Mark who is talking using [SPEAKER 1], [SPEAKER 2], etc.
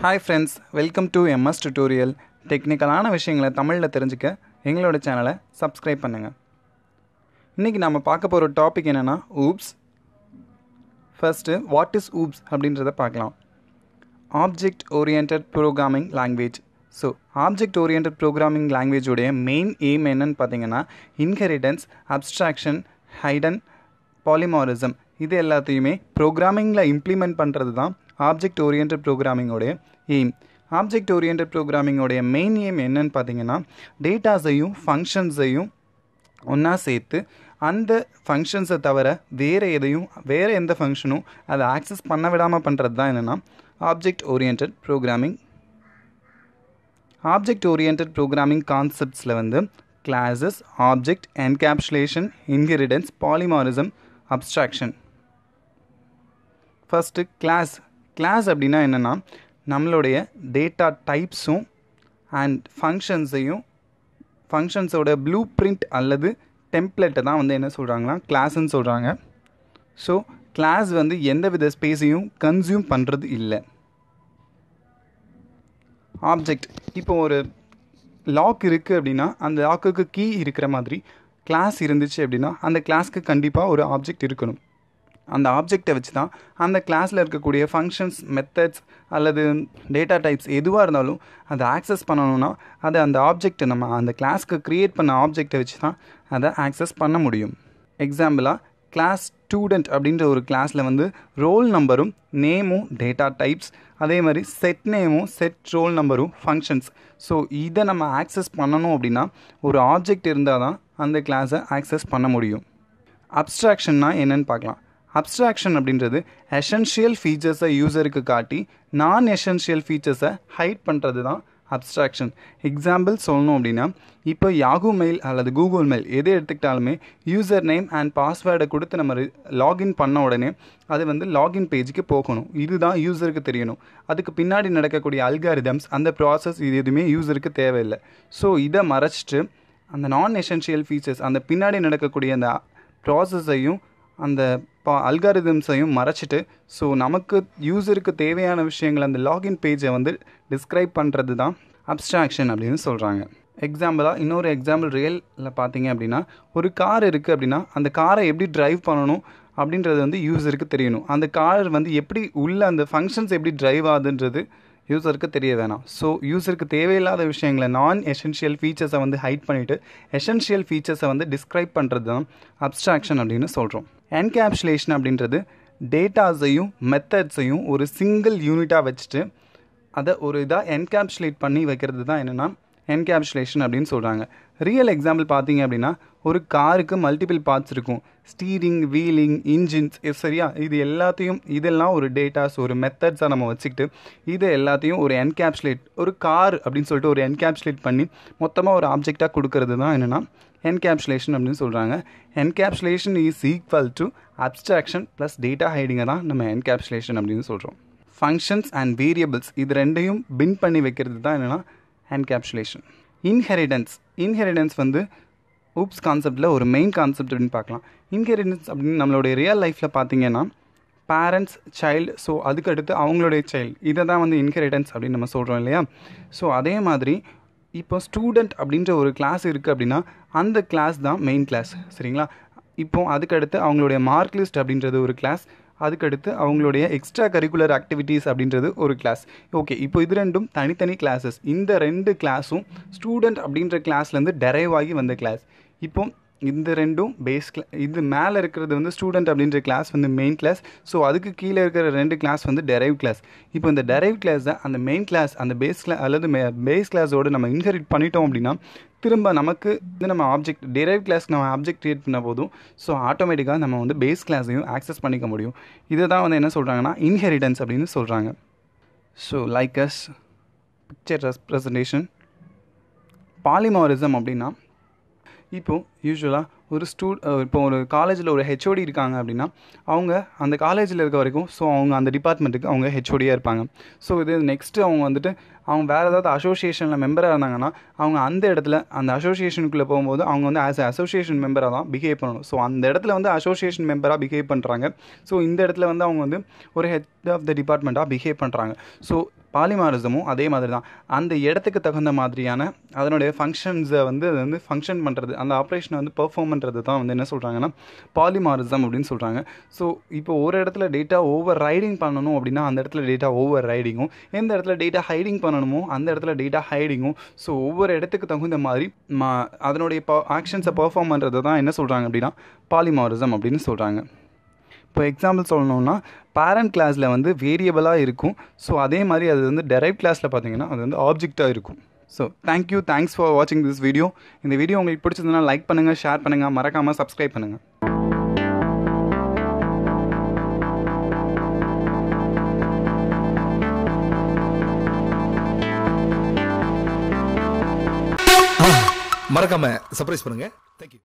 [SPEAKER 1] hi friends welcome to MS tutorial டெக்னிக்கலான விஷயங்களை தமிழில் தெரிஞ்சுக்க எங்களோட சேனலை சப்ஸ்கிரைப் பண்ணுங்கள் இன்றைக்கி நம்ம பார்க்க போகிற டாபிக் என்னென்னா OOPS first what is OOPS அப்படின்றத பார்க்கலாம் object orient programming language so object orient programming லாங்குவேஜோடைய மெயின் எய்ம் என்னன்னு பார்த்தீங்கன்னா இன்ஹெரிட்டன்ஸ் அப்ஸ்ட்ராக்ஷன் ஹைடன் பாலிமாரிசம் இது எல்லாத்தையுமே ப்ரோக்ராமிங்கில் இம்ப்ளிமெண்ட் பண்ணுறது தான் ஆப்ஜெக்ட் ஓரியன்ட் ப்ரோக்ராமிங்கோடைய எய்ம் ஆப்ஜெக்ட் ஓரியன்ட் ப்ரோக்ராமிங்கோடைய மெயின் எய்ம் என்னன்னு பார்த்தீங்கன்னா டேட்டாஸையும் ஃபங்க்ஷன்ஸையும் ஒன்றா சேர்த்து அந்த ஃபங்க்ஷன்ஸை தவிர வேறு எதையும் வேறு எந்த ஃபங்க்ஷனும் அதை ஆக்சஸ் பண்ண விடாமல் பண்ணுறது தான் என்னென்னா object orient programming object orient programming கான்செப்ட்ஸில் வந்து classes object encapsulation inheritance polymorphism abstraction first class class அப்படின்னா என்னென்னா நம்மளுடைய டேட்டா டைப்ஸும் அண்ட் ஃபங்க்ஷன்ஸையும் ஃபங்க்ஷன்ஸோட ப்ளூ பிரிண்ட் அல்லது டெம்ப்ளெட்டை தான் வந்து என்ன சொல்கிறாங்கன்னா கிளாஸ்ன்னு சொல்கிறாங்க ஸோ கிளாஸ் வந்து எந்த வித ஸ்பேஸையும் கன்சியூம் பண்ணுறது இல்லை ஆப்ஜெக்ட் இப்போ ஒரு லாக் இருக்குது அப்படின்னா அந்த லாக்குக்கு கீ இருக்கிற மாதிரி கிளாஸ் இருந்துச்சு அப்படின்னா அந்த கிளாஸ்க்கு கண்டிப்பாக ஒரு ஆப்ஜெக்ட் இருக்கணும் அந்த ஆப்ஜெக்டை வச்சு தான் அந்த கிளாஸில் இருக்கக்கூடிய ஃபங்க்ஷன்ஸ் மெத்தட்ஸ் அல்லது டேட்டா டைப்ஸ் எதுவாக இருந்தாலும் அதை ஆக்சஸ் பண்ணணும்னா அதை அந்த ஆப்ஜெக்டை நம்ம அந்த கிளாஸ்க்கு க்ரியேட் பண்ண ஆப்ஜெக்டை வச்சு தான் அதை ஆக்சஸ் பண்ண முடியும் எக்ஸாம்பிளாக கிளாஸ் ஸ்டூடெண்ட் அப்படின்ற ஒரு கிளாஸில் வந்து ரோல் நம்பரும் நேமும் டேட்டா டைப்ஸ் அதே மாதிரி செட் நேமும் செட் ரோல் நம்பரும் ஃபங்க்ஷன்ஸ் ஸோ இதை நம்ம ஆக்சஸ் பண்ணணும் அப்படின்னா ஒரு ஆப்ஜெக்ட் இருந்தால் தான் அந்த கிளாஸை ஆக்சஸ் பண்ண முடியும் அப்ஸ்ட்ராக்ஷன்னா என்னன்னு பார்க்கலாம் அப்ஸ்ட்ராக்ஷன் அப்படின்றது எசென்ஷியல் ஃபீச்சர்ஸை யூசருக்கு காட்டி நான் எசென்ஷியல் ஃபீச்சர்ஸை ஹைட் பண்ணுறது தான் அப்ஸ்ட்ராக்ஷன் எக்ஸாம்பிள் சொல்லணும் அப்படின்னா இப்போ யாகு மெயில் அல்லது கூகுள் மெயில் எதை எடுத்துக்கிட்டாலுமே யூசர் நேம் அண்ட் பாஸ்வேர்டை கொடுத்து நம்ம லாகின் பண்ண உடனே அது வந்து லாகின் பேஜுக்கு போகணும் இதுதான் யூசருக்கு தெரியணும் அதுக்கு பின்னாடி நடக்கக்கூடிய அல்காரிதம்ஸ் அந்த ப்ராசஸ் இது எதுவுமே யூசருக்கு தேவையில்லை ஸோ இதை மறைச்சிட்டு அந்த நான் எசென்ஷியல் ஃபீச்சர்ஸ் அந்த பின்னாடி நடக்கக்கூடிய அந்த ப்ராசஸையும் அந்த பா அல்காரிதம்ஸையும் மறைச்சிட்டு ஸோ நமக்கு யூசருக்கு தேவையான விஷயங்கள் அந்த லாகின் பேஜை வந்து டிஸ்கிரைப் பண்ணுறது தான் அப்ஸ்ட்ராக்ஷன் அப்படின்னு சொல்கிறாங்க எக்ஸாம்பிளாக இன்னொரு எக்ஸாம்பிள் ரியலில் பார்த்தீங்க அப்படின்னா ஒரு கார் இருக்குது அப்படின்னா அந்த காரை எப்படி டிரைவ் பண்ணணும் அப்படின்றது வந்து யூசருக்கு தெரியணும் அந்த கார் வந்து எப்படி உள்ள அந்த ஃபங்க்ஷன்ஸ் எப்படி டிரைவ் ஆகுதுன்றது யூசருக்கு தெரிய வேணாம் ஸோ யூசருக்கு தேவையில்லாத விஷயங்களை நான் எசென்ஷியல் ஃபீச்சர்ஸை வந்து ஹைட் பண்ணிவிட்டு எசென்ஷியல் ஃபீச்சர்ஸை வந்து டிஸ்கிரைப் பண்ணுறது தான் அப்ஸ்ட்ராக்ஷன் அப்படின்னு சொல்கிறோம் என்கேப்சுலேஷன் அப்படின்றது டேட்டாஸையும் மெத்தட்ஸையும் ஒரு சிங்கிள் யூனிட்டாக வச்சுட்டு அதை ஒரு இதாக என்கேப்சுலேட் பண்ணி வைக்கிறது தான் என்னென்னா என்கேப்சுலேஷன் அப்படின்னு சொல்கிறாங்க ரியல் எக்ஸாம்பிள் பார்த்தீங்க அப்படின்னா ஒரு காருக்கு மல்டிபிள் பார்ட்ஸ் இருக்கும் ஸ்டீரிங் வீலிங் இன்ஜின்ஸ் சரியா இது எல்லாத்தையும் இதெல்லாம் ஒரு டேட்டாஸ் ஒரு மெத்தட்ஸாக நம்ம வச்சுக்கிட்டு இதை எல்லாத்தையும் ஒரு என்கேப்சுலேட் ஒரு கார் அப்படின்னு சொல்லிட்டு ஒரு என்கேப்சுலேட் பண்ணி மொத்தமாக ஒரு ஆப்ஜெக்டாக கொடுக்கறது தான் என்னென்னா என்கேப்சுலேஷன் அப்படின்னு சொல்கிறாங்க encapsulation is equal to abstraction plus data ஹைடிங்கை தான் நம்ம என்கேப்சுலேஷன் அப்படின்னு சொல்கிறோம் ஃபங்க்ஷன்ஸ் அண்ட் வேரியபிள்ஸ் இது ரெண்டையும் பின் பண்ணி வைக்கிறது தான் என்னென்னா என்கேப்சுலேஷன் இன்ஹெரிடன்ஸ் இன்ஹெரிடன்ஸ் வந்து ஊப்ஸ் கான்செப்டில் ஒரு மெயின் கான்செப்ட் அப்படின்னு பார்க்கலாம் இன்ஹெரிடன்ஸ் அப்படின்னு நம்மளுடைய ரியல் லைஃப்பில் பார்த்தீங்கன்னா பேரண்ட்ஸ் சைல்டு ஸோ அதுக்கடுத்து அவங்களுடைய சைல்டு இதை தான் வந்து இன்ஹெரிடன்ஸ் அப்படின்னு நம்ம சொல்கிறோம் இல்லையா ஸோ அதே மாதிரி இப்போ ஸ்டூடெண்ட் அப்படின்ற ஒரு கிளாஸ் இருக்குது அப்படின்னா அந்த கிளாஸ் தான் மெயின் கிளாஸ் சரிங்களா இப்போ அதுக்கடுத்து அவங்களுடைய மார்க் லிஸ்ட் அப்படின்றது ஒரு கிளாஸ் அதுக்கடுத்து அவங்களுடைய எக்ஸ்ட்ரா கரிக்குலர் ஆக்டிவிட்டீஸ் அப்படின்றது ஒரு கிளாஸ் ஓகே இப்போ இது ரெண்டும் தனித்தனி கிளாஸஸ் இந்த ரெண்டு கிளாஸும் ஸ்டூடெண்ட் அப்படின்ற கிளாஸ்லேருந்து டெரைவ் ஆகி வந்த கிளாஸ் இப்போ இந்த ரெண்டும் பேஸ் கிளா இது மேலே இருக்கிறது வந்து ஸ்டூடெண்ட் அப்படின்ற கிளாஸ் வந்து மெயின் கிளாஸ் ஸோ அதுக்கு கீழே இருக்கிற ரெண்டு கிளாஸ் வந்து டெரைவ் கிளாஸ் இப்போ இந்த டெரைவ் கிளாஸ் தான் அந்த மெயின் கிளாஸ் அந்த பேஸ் கிளாஸ் அல்லது பேஸ் கிளாஸோடு நம்ம இன்ஹெரிட் பண்ணிட்டோம் அப்படின்னா திரும்ப நமக்கு வந்து நம்ம ஆப்ஜெக்ட் டெரைவ் கிளாஸ்க்கு நம்ம ஆப்ஜெக்ட் க்ரியேட் பண்ண போதும் ஸோ ஆட்டோமேட்டிக்காக நம்ம வந்து பேஸ் கிளாஸையும் ஆக்சஸ் பண்ணிக்க முடியும் இதை தான் வந்து என்ன சொல்கிறாங்கன்னா இன்ஹெரிடன்ஸ் அப்படின்னு சொல்கிறாங்க so like as picture representation polymorphism அப்படின்னா இப்போது யூஸ்வலாக ஒரு ஸ்டூ இப்போ ஒரு காலேஜில் ஒரு ஹெச்ஓடி இருக்காங்க அப்படின்னா அவங்க அந்த காலேஜில் இருக்க வரைக்கும் ஸோ அவங்க அந்த டிபார்ட்மெண்ட்டுக்கு அவங்க ஹெச்ஓடியாக இருப்பாங்க ஸோ இது நெக்ஸ்ட்டு அவங்க வந்துட்டு அவங்க வேறு ஏதாவது அசோசியேஷனில் மெம்பராக இருந்தாங்கன்னா அவங்க அந்த இடத்துல அந்த அசோசியேஷனுக்குள்ளே போகும்போது அவங்க வந்து ஆஸ் அசோசியேஷன் மெம்பராக தான் பிஹேவ் பண்ணணும் ஸோ அந்த இடத்துல வந்து அசோசியேஷன் மெம்பராக பிஹேவ் பண்ணுறாங்க ஸோ இந்த இடத்துல வந்து அவங்க வந்து ஒரு ஹெட் ஆஃப் த டிபார்ட்மெண்ட்டாக பிஹேவ் பண்ணுறாங்க ஸோ பாலிமாரிசமும் அதே மாதிரி தான் அந்த இடத்துக்கு தகுந்த மாதிரியான அதனுடைய ஃபங்க்ஷன்ஸை வந்து அது வந்து ஃபங்க்ஷன் பண்ணுறது அந்த ஆப்ரேஷனை வந்து பெர்ஃபார்ம் பண்ணுறது தான் வந்து என்ன சொல்கிறாங்கன்னா பாலிமாரிசம் அப்படின்னு சொல்கிறாங்க ஸோ இப்போ ஒரு இடத்துல டேட்டா ஓவர் ரைடிங் பண்ணணும் அப்படின்னா அந்த இடத்துல டேட்டா ஓவர் ரைடிங்கும் எந்த இடத்துல டேட்டா ஹைடிங் பண்ணணுமோ அந்த இடத்துல டேட்டா ஹைடிங்கும் ஸோ ஒவ்வொரு இடத்துக்கு தகுந்த மாதிரி மா அதனுடைய ஆக்ஷன்ஸை பெர்ஃபார்ம் பண்ணுறது தான் என்ன சொல்கிறாங்க அப்படின்னா பாலிமாரிசம் அப்படின்னு சொல்கிறாங்க இப்போ எக்ஸாம்பிள் சொல்லணும்னா பேரண்ட் கிளாஸில் வந்து வேரியபிளாக இருக்கும் ஸோ அதே மாதிரி அது வந்து டெரைவ் கிளாஸில் பார்த்தீங்கன்னா அது வந்து ஆப்ஜெக்டாக இருக்கும் ஸோ தேங்க்யூ தேங்க்ஸ் ஃபார் வாட்சிங் திஸ் வீடியோ இந்த வீடியோ உங்களுக்கு பிடிச்சதுன்னா லைக் பண்ணுங்கள் ஷேர் பண்ணுங்கள் மறக்காமல் சப்ஸ்கிரைப் பண்ணுங்கள்
[SPEAKER 2] மறக்காம சர்ப்ரைஸ் பண்ணுங்க தேங்க்யூ